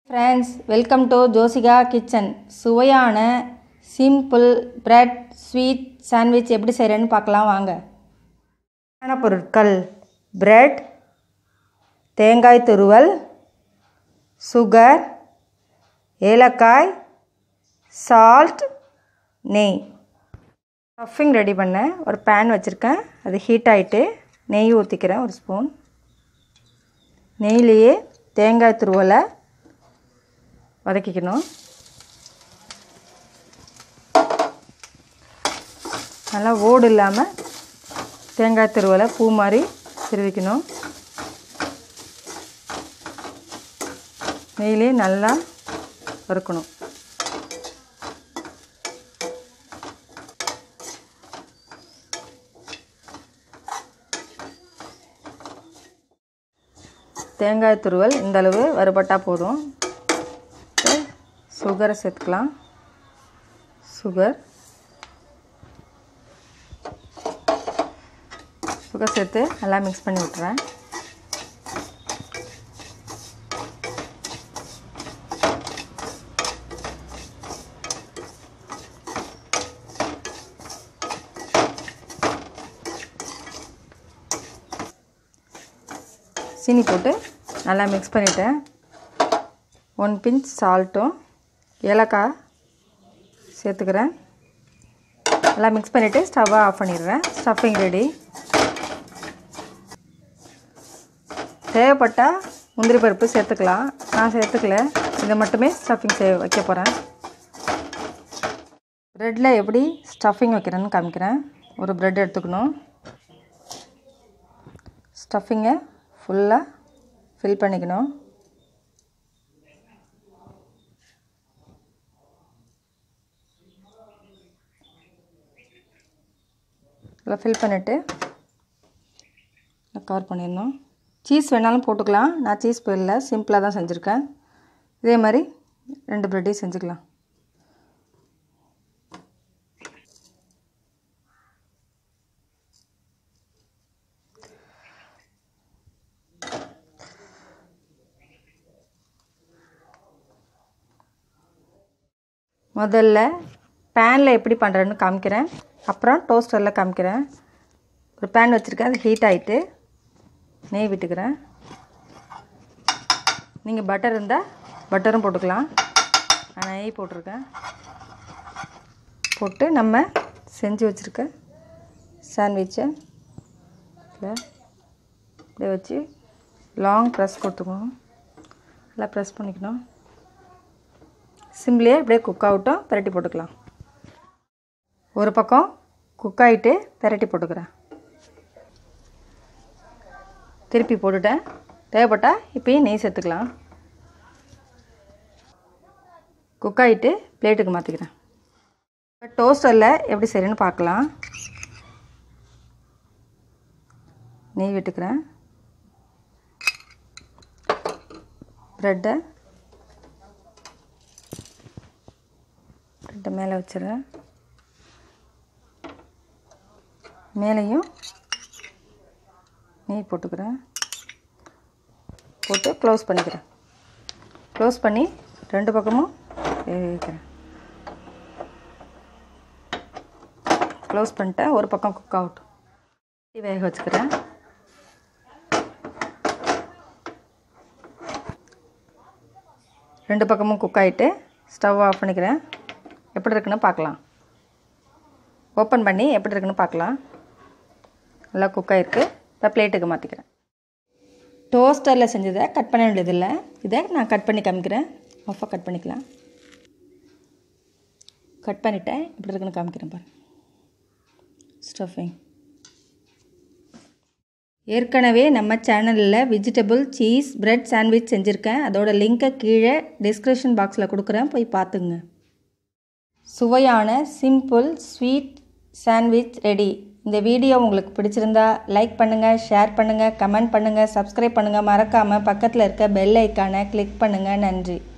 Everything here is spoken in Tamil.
friends welcome to Josika kitchen சுவையான சிம்பிள் பிரெட் ஸ்வீட் சாண்ட்விச் எப்படி செய்கிறேன்னு பார்க்கலாம் வாங்க தேவையான பொருட்கள் பிரெட் தேங்காய் துருவல் சுகர் ஏலக்காய் சால்ட் நெய் ஸ்டஃபிங் ரெடி பண்ண ஒரு பேன் வச்சுருக்கேன் அது ஹீட் ஆகிட்டு நெய் ஊற்றிக்கிறேன் ஒரு ஸ்பூன் நெய்லேயே தேங்காய் துருவலை வதக்கிக்கணும் நல்லா ஓடு இல்லாமல் தேங்காய் துருவலை பூ மாதிரி திருவிக்கணும் நெய்லேயே நல்லா வறுக்கணும் தேங்காய் துருவல் இந்த அளவு வறுபட்டால் போதும் சுகரை சேர்த்துக்கலாம் சுகர் சுகர் சேர்த்து நல்லா மிக்ஸ் பண்ணி விட்டுறேன் சீனி போட்டு நல்லா மிக்ஸ் பண்ணிவிட்டேன் ஒன் பிஞ்ச் சால்ட்டும் ஏலக்காய் சேர்த்துக்கிறேன் நல்லா மிக்ஸ் பண்ணிவிட்டு ஸ்டவ்வை ஆஃப் பண்ணிடுறேன் ஸ்டஃபிங் ரெடி தேவைப்பட்டால் முந்திரி பருப்பு சேர்த்துக்கலாம் நான் சேர்த்துக்கல இதை மட்டுமே ஸ்டஃபிங் சே வைக்க போகிறேன் ப்ரெட்டில் எப்படி ஸ்டஃபிங் வைக்கிறேன்னு காமிக்கிறேன் ஒரு ப்ரெட் எடுத்துக்கணும் ஸ்டஃபிங்கை ஃபுல்லாக ஃபில் பண்ணிக்கணும் நல்லா ஃபில் பண்ணிவிட்டு கவர் பண்ணிடணும் சீஸ் வேணாலும் போட்டுக்கலாம் நான் சீஸ் போயிடல சிம்பிளாக தான் செஞ்சுருக்கேன் இதே மாதிரி ரெண்டு ப்ரெட்டையும் செஞ்சுக்கலாம் முதல்ல பேனில் எப்படி பண்ணுறேன்னு காமிக்கிறேன் அப்புறம் டோஸ்டரில் காமிக்கிறேன் ஒரு பேன் வச்சுருக்கேன் அது ஹீட் ஆகிட்டு நெய் விட்டுக்கிறேன் நீங்கள் பட்டர் இருந்தால் பட்டரும் போட்டுக்கலாம் நான் நெய் போட்டிருக்கேன் போட்டு நம்ம செஞ்சு வச்சுருக்க சாண்ட்விட்சை இதில் இப்படியே வச்சு லாங் ப்ரெஸ் கொடுத்துக்கணும் நல்லா ப்ரெஸ் பண்ணிக்கணும் சிம்லேயே அப்படியே குக் ஆகட்டும் பெரட்டி போட்டுக்கலாம் ஒரு பக்கம் குக் ஆகிட்டு பெரட்டி போட்டுக்கிறேன் திருப்பி போட்டுட்டேன் தேவைப்பட்டால் இப்போயும் நெய் சேர்த்துக்கலாம் குக் ஆகிட்டு பிளேட்டுக்கு மாற்றிக்கிறேன் டோஸ்டரில் எப்படி செய்கிறேன்னு பார்க்கலாம் நெய் விட்டுக்கிறேன் ப்ரெட்டை ப்ரெட்டை மேலே வச்சிடுறேன் மேலேயும் நெய் போட்டுக்கிறேன் போட்டு க்ளோஸ் பண்ணிக்கிறேன் க்ளோஸ் பண்ணி ரெண்டு பக்கமும் வேகிறேன் க்ளோஸ் பண்ணிட்டேன் ஒரு பக்கம் குக் ஆகட்டும் வேக வச்சுக்கிறேன் ரெண்டு பக்கமும் குக் ஆகிட்டு ஸ்டவ் ஆஃப் பண்ணிக்கிறேன் எப்படி இருக்குன்னு பார்க்கலாம் ஓப்பன் பண்ணி எப்படி இருக்குன்னு பார்க்கலாம் நல்லா குக் ஆகிருக்கு இப்போ பிளேட்டுக்கு மாற்றிக்கிறேன் டோஸ்டரில் செஞ்சதை கட் பண்ண வேண்டியதில்லை இதை நான் கட் பண்ணி காமிக்கிறேன் ஆஃபாக கட் பண்ணிக்கலாம் கட் பண்ணிட்டேன் எப்படி இருக்குன்னு காமிக்கிறேன் பாரு ஸ்டஃபிங் ஏற்கனவே நம்ம சேனலில் வெஜிடபிள் சீஸ் பிரெட் சாண்ட்விச் செஞ்சுருக்கேன் அதோட லிங்க்கை கீழே டிஸ்கிரிப்ஷன் பாக்ஸில் கொடுக்குறேன் போய் பார்த்துங்க சுவையான சிம்பிள் ஸ்வீட் சாண்ட்விச் ரெடி இந்த வீடியோ உங்களுக்கு பிடிச்சிருந்தா லைக் பண்ணுங்கள் ஷேர் பண்ணுங்கள் கமெண்ட் பண்ணுங்கள் சப்ஸ்கிரைப் பண்ணுங்கள் மறக்காமல் பக்கத்தில் இருக்க பெல் ஐக்கானை கிளிக் பண்ணுங்கள் நன்றி